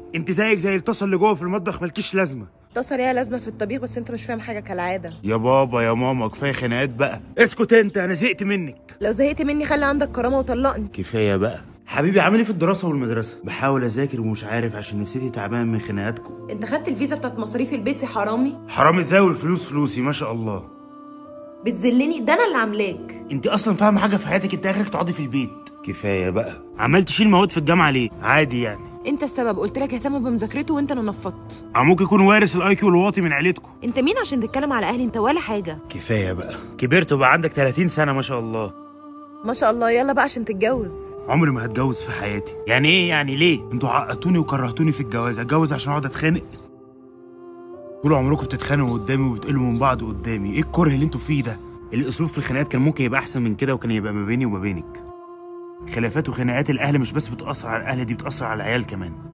انت زيك زي الطاسه اللي جوه في المطبخ مالكيش لازمه طاسه ليها لازمه في الطبيخ بس انت مش فاهم حاجه كالعاده يا بابا يا ماما كفايه خناقات بقى اسكت انت انا زهقت منك لو زهقت مني خلي عندك كرامه وطلقني كفايه بقى حبيبي عامل ايه في الدراسه والمدرسه بحاول اذاكر ومش عارف عشان نفسيتي تعبان من خناقاتكم انت خدت الفيزا بتاعت مصاريف البيت يا حرامي حرام ازاي والفلوس فلوسي ما شاء الله بتذلني ده انا اللي عاملاك انت اصلا فاهمه حاجه في حياتك انت اخرك تقعدي في البيت كفايه بقى عمال تشيل مواد في الجامعه ليه عادي يعني انت السبب قلت لك اهتم بمذاكرته وانت اللي نفضت او ممكن يكون وارث الاي كيو الواطي من عيلتكم انت مين عشان تتكلم على اهلي انت ولا حاجه كفايه بقى كبرت وبقى عندك 30 سنه ما شاء الله ما شاء الله يلا بقى عشان تتجوز عمري ما هتجوز في حياتي يعني ايه يعني ليه انتوا عقدتوني وكرهتوني في الجواز اتجوز عشان اقعد اتخانق طول عمركم بتتخانقوا قدامي وبتقلوا من بعض قدامي ايه الكره اللي انتوا فيه ده الاسلوب في الخناقات كان ممكن يبقى احسن من كده وكان يبقى ما بيني وما بينك خلافات وخناقات الاهل مش بس بتاثر على الاهل دي بتاثر على العيال كمان